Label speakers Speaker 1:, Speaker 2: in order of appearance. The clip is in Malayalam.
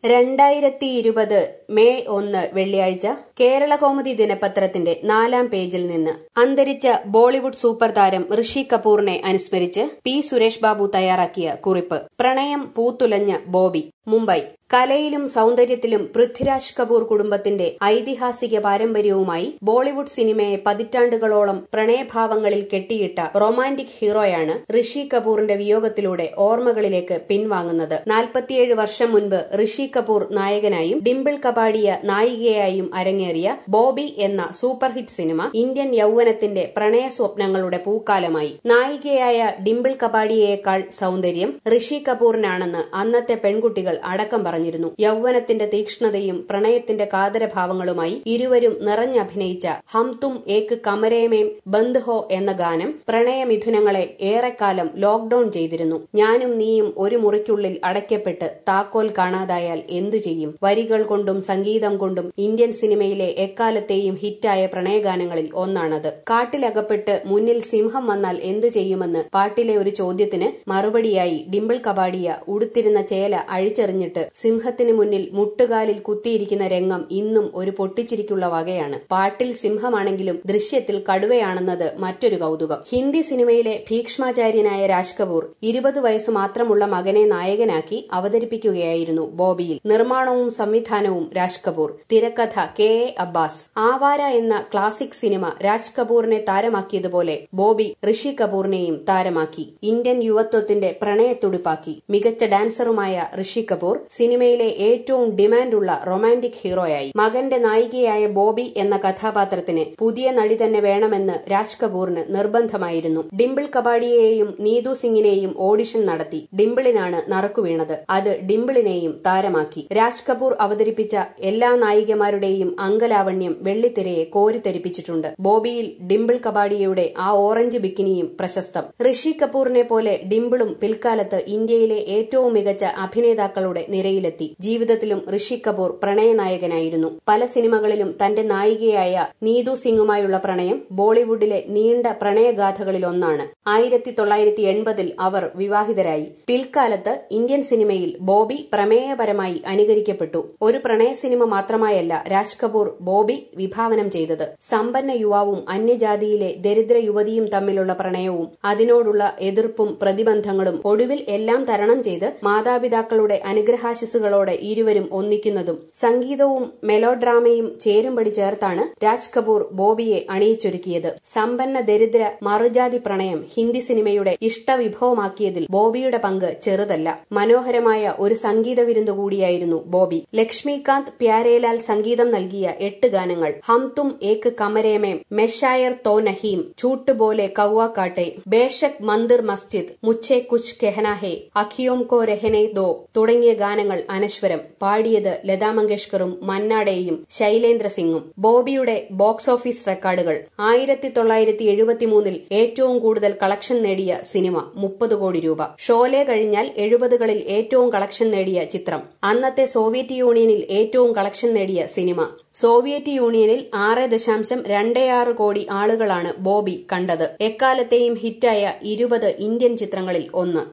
Speaker 1: രണ്ടായിരത്തി ഇരുപത് മെയ് ഒന്ന് വെള്ളിയാഴ്ച കേരളകൗമുദി ദിനപത്രത്തിന്റെ നാലാം പേജിൽ നിന്ന് അന്തരിച്ച ബോളിവുഡ് സൂപ്പർ താരം ഋഷി കപൂറിനെ അനുസ്മരിച്ച് പി സുരേഷ് ബാബു തയ്യാറാക്കിയ കുറിപ്പ് പ്രണയം പൂത്തുലഞ്ഞ ബോബി മുംബൈ കലയിലും സൗന്ദര്യത്തിലും പൃഥ്വിരാജ് കപൂർ കുടുംബത്തിന്റെ ഐതിഹാസിക പാരമ്പര്യവുമായി ബോളിവുഡ് സിനിമയെ പതിറ്റാണ്ടുകളോളം പ്രണയഭാവങ്ങളിൽ കെട്ടിയിട്ട റൊമാന്റിക് ഹീറോയാണ് ഋഷി കപൂറിന്റെ വിയോഗത്തിലൂടെ ഓർമ്മകളിലേക്ക് പിൻവാങ്ങുന്നത് നാൽപ്പത്തിയേഴ് വർഷം മുൻപ് ഋഷി കപൂർ നായകനായും ഡിംപിൾ കപാഡിയ നായികയായും അരങ്ങേറിയ ബോബി എന്ന സൂപ്പർ ഹിറ്റ് സിനിമ ഇന്ത്യൻ യൌവനത്തിന്റെ പ്രണയ സ്വപ്നങ്ങളുടെ പൂക്കാലമായി നായികയായ ഡിംപിൾ കപാഡിയയേക്കാൾ സൗന്ദര്യം ഋഷി കപൂറിനാണെന്ന് അന്നത്തെ പെൺകുട്ടികൾ അടക്കം പറഞ്ഞിരുന്നു യൌവനത്തിന്റെ തീക്ഷ്ണതയും പ്രണയത്തിന്റെ കാതരഭാവങ്ങളുമായി ഇരുവരും നിറഞ്ഞഭിനയിച്ച ഹം തും ഏക്ക് കമരേമേം ബന്ദ് ഹോ എന്ന ഗാനം പ്രണയമിഥുനങ്ങളെ ഏറെക്കാലം ലോക്ഡൌൺ ചെയ്തിരുന്നു ഞാനും നീയും ഒരു മുറിക്കുള്ളിൽ അടയ്ക്കപ്പെട്ട് താക്കോൽ കാണാതായാൽ എന്തു ചെയ്യും വരികൾ കൊണ്ടും സംഗീതം കൊണ്ടും ഇന്ത്യൻ സിനിമയിലെ എക്കാലത്തെയും ഹിറ്റായ പ്രണയഗാനങ്ങളിൽ ഒന്നാണത് കാട്ടിലകപ്പെട്ട് മുന്നിൽ സിംഹം വന്നാൽ എന്തു ചെയ്യുമെന്ന് പാട്ടിലെ ഒരു ചോദ്യത്തിന് മറുപടിയായി ഡിംപിൾ കപാഡിയ ഉടുത്തിരുന്ന ചേല അഴിച്ചെറിഞ്ഞിട്ട് സിംഹത്തിന് മുന്നിൽ മുട്ടുകാലിൽ കുത്തിയിരിക്കുന്ന രംഗം ഇന്നും ഒരു പൊട്ടിച്ചിരിക്കുള്ള വകയാണ് പാട്ടിൽ സിംഹമാണെങ്കിലും ദൃശ്യത്തിൽ കടുവയാണെന്നത് മറ്റൊരു കൗതുകം ഹിന്ദി സിനിമയിലെ ഭീക്ഷ്മാചാര്യനായ രാജ് കപൂർ ഇരുപത് വയസ്സ് മാത്രമുള്ള മകനെ നായകനാക്കി അവതരിപ്പിക്കുകയായിരുന്നു ബോബിയിൽ നിർമ്മാണവും സംവിധാനവും രാജ് കപൂർ തിരക്കഥ കെ എ അബ്ബാസ് ആവാര എന്ന ക്ലാസിക് സിനിമ രാജ് കപൂറിനെ താരമാക്കിയതുപോലെ ബോബി ഋഷി കപൂറിനെയും താരമാക്കി ഇന്ത്യൻ യുവത്വത്തിന്റെ പ്രണയത്തുടിപ്പാക്കി മികച്ച ഡാൻസറുമായ ഋഷി കപൂർ സിനിമയിലെ ഏറ്റവും ഡിമാൻഡുള്ള റൊമാന്റിക് ഹീറോയായി മകന്റെ നായികയായ ബോബി എന്ന കഥാപാത്രത്തിന് പുതിയ നടി തന്നെ വേണമെന്ന് രാജ് കപൂറിന് നിർബന്ധമായിരുന്നു ഡിംപിൾ കപാഡിയെയും നീതു സിംഗിനെയും ഓഡിഷൻ നടത്തി ഡിംപിളിനാണ് നറുക്കുവീണത് അത് ഡിംപിളിനെയും താരമാക്കി രാജ് കപൂർ അവതരിപ്പിച്ച എല്ലാ നായികമാരുടെയും അങ്കലാവണ്യം വെള്ളിത്തിരയെ കോരിത്തെരിപ്പിച്ചിട്ടുണ്ട് ബോബിയിൽ ഡിംപിൾ കപാഡിയയുടെ ആ ഓറഞ്ച് ബിക്കിനിയും പ്രശസ്തം ഋഷി കപൂറിനെ പോലെ ഡിംപിളും പിൽക്കാലത്ത് ഇന്ത്യയിലെ ഏറ്റവും മികച്ച അഭിനേതാക്കളുടെ നിരയിലെത്തി ജീവിതത്തിലും ഋഷി കപൂർ പ്രണയനായകനായിരുന്നു പല സിനിമകളിലും തന്റെ നായികയായ നീതു സിംഗുമായുള്ള പ്രണയം ബോളിവുഡിലെ നീണ്ട പ്രണയഗാഥകളിലൊന്നാണ് ആയിരത്തി തൊള്ളായിരത്തി എൺപതിൽ അവർ വിവാഹിതരായി പിൽക്കാലത്ത് ഇന്ത്യൻ സിനിമയിൽ ബോബി പ്രമേയപരമായി അനുകരിക്കപ്പെട്ടു ഒരു പ്രണയ സിനിമ മാത്രമായല്ല രാജ് കപൂർ ബോബി വിഭാവനം ചെയ്തത് സമ്പന്ന യുവാവും അന്യജാതിയിലെ ദരിദ്ര യുവതിയും തമ്മിലുള്ള പ്രണയവും അതിനോടുള്ള എതിർപ്പും പ്രതിബന്ധങ്ങളും ഒടുവിൽ എല്ലാം തരണം ചെയ്ത് മാതാപിതാക്കളുടെ അനുഗ്രഹാശിസുകളോടെ ഇരുവരും ഒന്നിക്കുന്നതും സംഗീതവും മെലോഡ്രാമയും ചേരുംപടി ചേർത്താണ് രാജ് കപൂർ ബോബിയെ അണിയിച്ചൊരുക്കിയത് സമ്പന്ന ദരിദ്ര മറുജാതി പ്രണയം ഹിന്ദി സിനിമയുടെ ഇഷ്ടവിഭവമാക്കിയതിൽ ബോബിയുടെ പങ്ക് ചെറുതല്ല മനോഹരമായ ഒരു സംഗീത വിരുന്ന് കൂടിയായിരുന്നു ബോബി ലക്ഷ്മികാന്ത് പ്യാരേലാൽ സംഗീതം നൽകിയ എട്ട് ഗാനങ്ങൾ ഹം തും ഏക്ക് കമരേമേം മെഷായർ തോ നഹീം ചൂട്ട് പോലെ കൗവാക്കാട്ടെ ബേഷക് മന്ദിർ മസ്ജിദ് മുച്ചെ കുച്ച് കെഹനാഹെ അഖിയോം കോ രഹനെ ദോ തുടങ്ങിയ ഗാനങ്ങൾ അനശ്വരം പാടിയത് ലതാ മങ്കേഷ്കറും മന്നാടെയും ശൈലേന്ദ്ര സിംഗും ബോബിയുടെ ബോക്സ് ഓഫീസ് റെക്കോർഡുകൾ ആയിരത്തി തൊള്ളായിരത്തി എഴുപത്തിമൂന്നിൽ ഏറ്റവും കൂടുതൽ കളക്ഷൻ നേടിയ സിനിമ മുപ്പത് കോടി രൂപ ഷോലെ കഴിഞ്ഞാൽ എഴുപതുകളിൽ ഏറ്റവും കളക്ഷൻ നേടിയ ചിത്രം അന്നത്തെ സോവിയറ്റ് യൂണിയനിൽ ഏറ്റവും കളക്ഷൻ നേടിയ സിനിമ സോവിയറ്റ് യൂണിയനിൽ ആറ് ദശാംശം രണ്ടേ ആറ് കോടി ആളുകളാണ് ബോബി കണ്ടത് എക്കാലത്തെയും ഹിറ്റായ ഇരുപത് ഇന്ത്യൻ ചിത്രങ്ങളിൽ ഒന്ന്